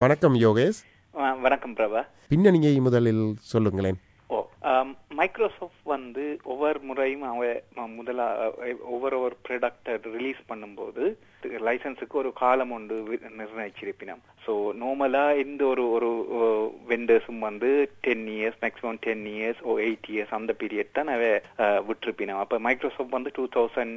வணக்கம் யோகேஷ் வ- வணக்கம் பிரபா பின்னணியை முதலில் சொல்லுங்களேன் ஓ மைக்ரோசாஃப்ட் வந்து ஒவ்வொரு முறையும் அவ ம- முதலா அஹ், ஒவ்வொரு ஒரு ப்ராடக்டை ரிலீஸ் பண்ணும்போது லைசன்ஸுக்கு ஒரு காலம் ஒன்று வி- நிர்ணயிச்சிருப்பினோம் ஸோ நார்மலா எந்த ஒரு ஒரு வெண்டர்ஸும் வந்து ten years maximum ten years or eight years அந்த பீரியட் தான் அவ அஹ், விட்டிருப்பினோம் அப்போ மைக்ரோசாஃப்ட் வந்து டூ தௌசண்ட்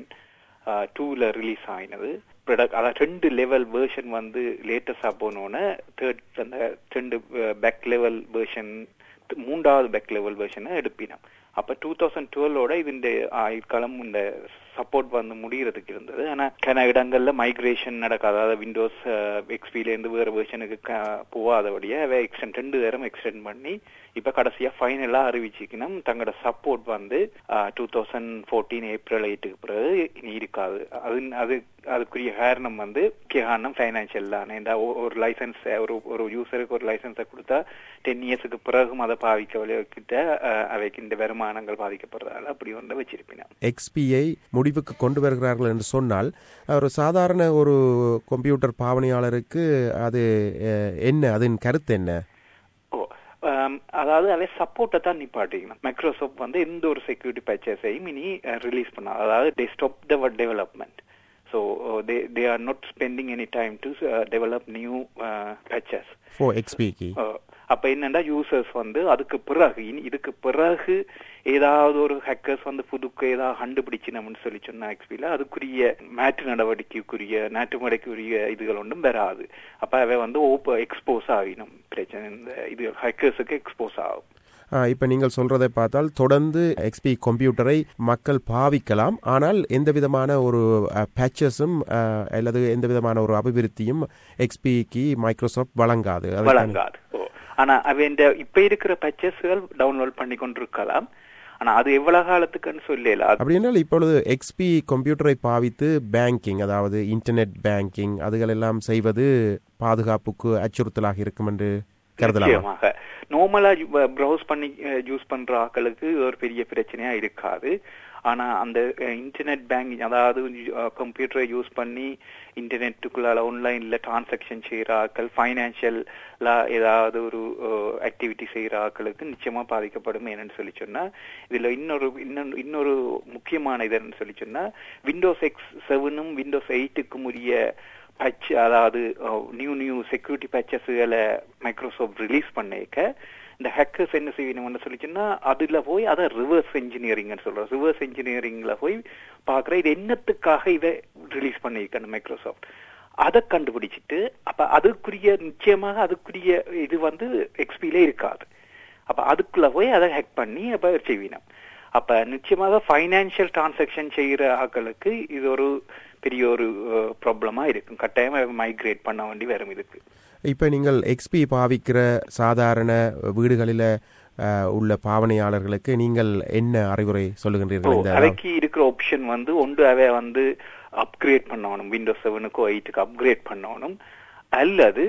டூல ரிலீஸ் ஆயினது ப்ராடக்ட் அதாவது ரெண்டு லெவல் வேர்ஷன் வந்து லேட்டஸ்டா போனோன்னே தேர்ட் அந்த ரெண்டு பேக் லெவல் வேர்ஷன் மூன்றாவது பேக் லெவல் வேர்ஷனை எடுப்பினோம் அப்ப டூ தௌசண்ட் டுவெலோட இந்த ஆயுட்காலம் இந்த சப்போர்ட் வந்து முடியறதுக்கு இருந்தது ஆனா சில இடங்கள்ல மைக்ரேஷன் நடக்காது அதாவது விண்டோஸ் எக்ஸ்பில இருந்து வேற வேர்ஷனுக்கு போகாதபடியே அவை எக்ஸ்டெண்ட் ரெண்டு நேரம் எக்ஸ்டெண்ட் பண்ணி இப்ப கடைசியா ஃபைனலா அறிவிச்சுக்கணும் தங்களோட சப்போர்ட் வந்து டூ தௌசண்ட் ஃபோர்டீன் ஏப்ரல் எயிட்டுக்கு பிறகு இனி இருக்காது அது அது அதுக்குரிய காரணம் வந்து முக்கிய காரணம் ஃபைனான்சியல் தான் ஏன்டா ஒ- ஒரு லைசன்ஸ் ஒரு ஒரு யூசருக்கு ஒரு லைசன்ஸை கொடுத்தா டென் இயர்ஸுக்கு பிறகும் அதை பாவிக்க கிட்ட அவைக்கு இந்த வருமானங்கள் பாதிக்கப்படுறதால அப்படி ஒன்றை வச்சிருப்பினா எக்ஸ்பியை முடிவுக்கு கொண்டு வருகிறார்கள் என்று சொன்னால் ஒரு சாதாரண ஒரு கம்ப்யூட்டர் பாவனையாளருக்கு அது அஹ், என்ன அதன் கருத்து என்ன ஓ ஆம், அதாவது அவை சப்போர்ட்டை தான் நிப்பாட்டிக்கணும் மைக்ரோசாஃப்ட் வந்து எந்த ஒரு செக்யூரிட்டி பேச்சஸையும் இனி ரிலீஸ் பண்ணாது அதாவது they stop the development so they they are not spending any time to develop new patches for எக்ஸ்பிக்கு அப்ப என்னன்னா யூசர்ஸ் வந்து அதுக்கு பிறகு இனி இதுக்கு பிறகு ஏதாவது ஒரு ஹேக்கர்ஸ் வந்து புதுக்கு ஏதாவது கண்டுபிடிச்சினோம்னு சொல்லி சொன்னா எக்ஸ்பில அதுக்குரிய மாற்று நடவடிக்கைக்குரிய நாட்டுமடைக்குரிய இதுகள் ஒன்றும் வராது அப்ப அவ வந்து ஓப்ப எக்ஸ்போஸ் ஆகினும் பிரச்சனை இந்த இது ஹேக்கர்ஸுக்கு எக்ஸ்போஸ் ஆகும் இப்போ நீங்கள் சொல்றதை பார்த்தால் தொடர்ந்து எக்ஸ்பி கம்ப்யூட்டரை மக்கள் பாவிக்கலாம் ஆனால் எந்த விதமான ஒரு பேச்சஸும் அல்லது எந்த விதமான ஒரு அபிவிருத்தியும் எக்ஸ்பிக்கு மைக்ரோசாஃப்ட் வழங்காது அதுக்கான- வழங்காது ஓ ஆனா அவ இந்த இப்ப இருக்கிற பர்ச்சேஸ்கள் டவுன்லோட் பண்ணி கொண்டிருக்கலாம் ஆனா அது எவ்வளவு காலத்துக்குன்னு சொல்லல அது அப்படின்னால் இப்பொழுது எக்ஸ்பி கம்ப்யூட்டரை பாவித்து பேங்கிங் அதாவது இன்டர்நெட் பேங்கிங் அதுகள் எல்லாம் செய்வது பாதுகாப்புக்கு அச்சுறுத்தலாக இருக்கும் என்று கருதலாம் நிச்சயமாக நார்மலா ப்ரௌஸ் பண்ணி யூஸ் பண்ற ஆட்களுக்கு இது ஒரு பெரிய பிரச்சனையா இருக்காது ஆனா அந்த இன்டர்நெட் பேங்கிங் அதாவது கம்ப்யூட்டரை யூஸ் பண்ணி இன்டர்நெட்டுக்குள்ளால ஆன்லைன்ல டிரான்சாக்ஷன் செய்யற ஆட்கள் ஃபைனான்சியலா ஏதாவது ஒரு ஆக்டிவிட்டி செய்யற ஆட்களுக்கு நிச்சயமா பாதிக்கப்படும் என்னன்னு சொல்லி சொன்னா இதுல இன்னொரு இன்னொரு இன்னொரு முக்கியமான இது என்னன்னு சொல்லி சொன்னா விண்டோஸ் எக்ஸ் செவனும் விண்டோஸ் எயிட்டுக்கும் உரிய பட்ச் அதாவது நியூ நியூ செக்யூரிட்டி பேச்சஸ்களை மைக்ரோசாஃப்ட் ரிலீஸ் பண்ணிக்க இந்த ஹேக்கர்ஸ் என்ன செய்யணும்னு சொல்லிச்சுன்னா அதுல போய் அதை ரிவர்ஸ் இன்ஜினியரிங்னு சொல்றோம் ரிவர்ஸ் இன்ஜினியரிங்ல போய் பாக்குற இது என்னத்துக்காக இதை ரிலீஸ் பண்ணியிருக்கணும் மைக்ரோசாஃப்ட் அதை கண்டுபிடிச்சிட்டு அப்ப அதுக்குரிய நிச்சயமாக அதுக்குரிய இது வந்து எக்ஸ்பிலே இருக்காது அப்ப அதுக்குள்ள போய் அதை ஹேக் பண்ணி அப்ப செய்வினோம் அப்ப நிச்சயமாக ஃபைனான்சியல் டிரான்சாக்ஷன் செய்யற ஆட்களுக்கு இது ஒரு பெரிய ஒரு ப்ராப்ளமா இருக்கும் கட்டாயமா மைக்ரேட் பண்ண வேண்டி வரும் இதுக்கு இப்போ நீங்கள் எக்ஸ்பி பாவிக்கிற சாதாரண வீடுகளில் அஹ், உள்ள பாவனையாளர்களுக்கு நீங்கள் என்ன அறிவுரை சொல்லுகின்றீர்கள் இந்த அவைக்கு இருக்கிற ஆப்ஷன் வந்து ஒன்று அவை வந்து அப்கிரேட் பண்ணணும் விண்டோஸ் செவனுக்கோ எயிட்டுக்கு அப்கிரேட் பண்ணணும் அல்லது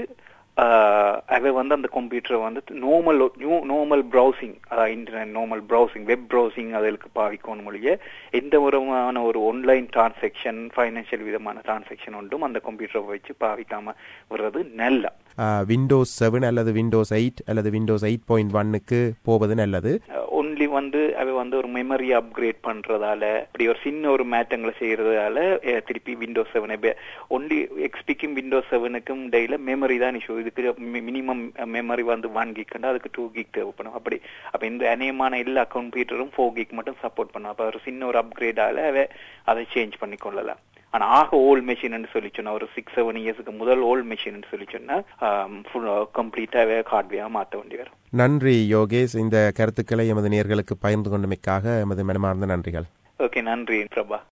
அவை வந்து அந்த கம்ப்யூட்டரை வந்து நார்மல் நியூ நார்மல் ப்ரௌசிங் அதாவது internet normal browsing web browsing அதுக்கு பாவிக்கணும் மொழிய எந்த விதமான ஒரு ஆன்லைன் டிரான்சாக்ஷன் ஃபைனான்சியல் விதமான டிரான்சாக்ஷன் ஒன்றும் அந்த கம்ப்யூட்டரை வச்சு பாவிக்காம வர்றது நல்ல விண்டோஸ் செவன் அல்லது விண்டோஸ் எயிட் அல்லது விண்டோஸ் எயிட் பாயிண்ட் ஒன்னுக்கு போவது நல்லது ஒன்லி வந்து அவை வந்து ஒரு மெமரி அப்கிரேட் பண்றதால அப்படி ஒரு சின்ன ஒரு மாற்றங்களை செய்யறதால அஹ், திருப்பி விண்டோஸ் செவன் ஒன்லி எக்ஸ்பிக்கும் விண்டோஸ் செவனுக்கும் இடையில மெமரி தான் இஷ்யூ இதுக்கு மினிமம் மெமரி வந்து ஒன் கிக்னா அதுக்கு டூ கிக் தேவைப்படும் அப்படி அப்ப இந்த அநேகமான எல்லா கம்ப்யூட்டரும் ஃபோர் கிக் மட்டும் சப்போர்ட் பண்ணும் அப்ப ஒரு சின்ன ஒரு அப்கிரேடால அவை அதை சேஞ்ச் பண்ணி கொள்ளலாம் ஆனா ஆக ஓல்ட் மெஷின் சொல்லி சொன்னா ஒரு சிக்ஸ் செவன் இயர்ஸ்க்கு முதல் ஓல்ட் மெஷின் சொல்லி சொன்னா கம்ப்ளீட்டாவே ஹார்ட்வேரா மாத்த வேண்டி வரும் நன்றி யோகேஷ் இந்த கருத்துக்களை எமது நேர்களுக்கு பகிர்ந்து கொண்டமைக்காக எமது மனமார்ந்த நன்றிகள் ஓகே நன்றி பிரபா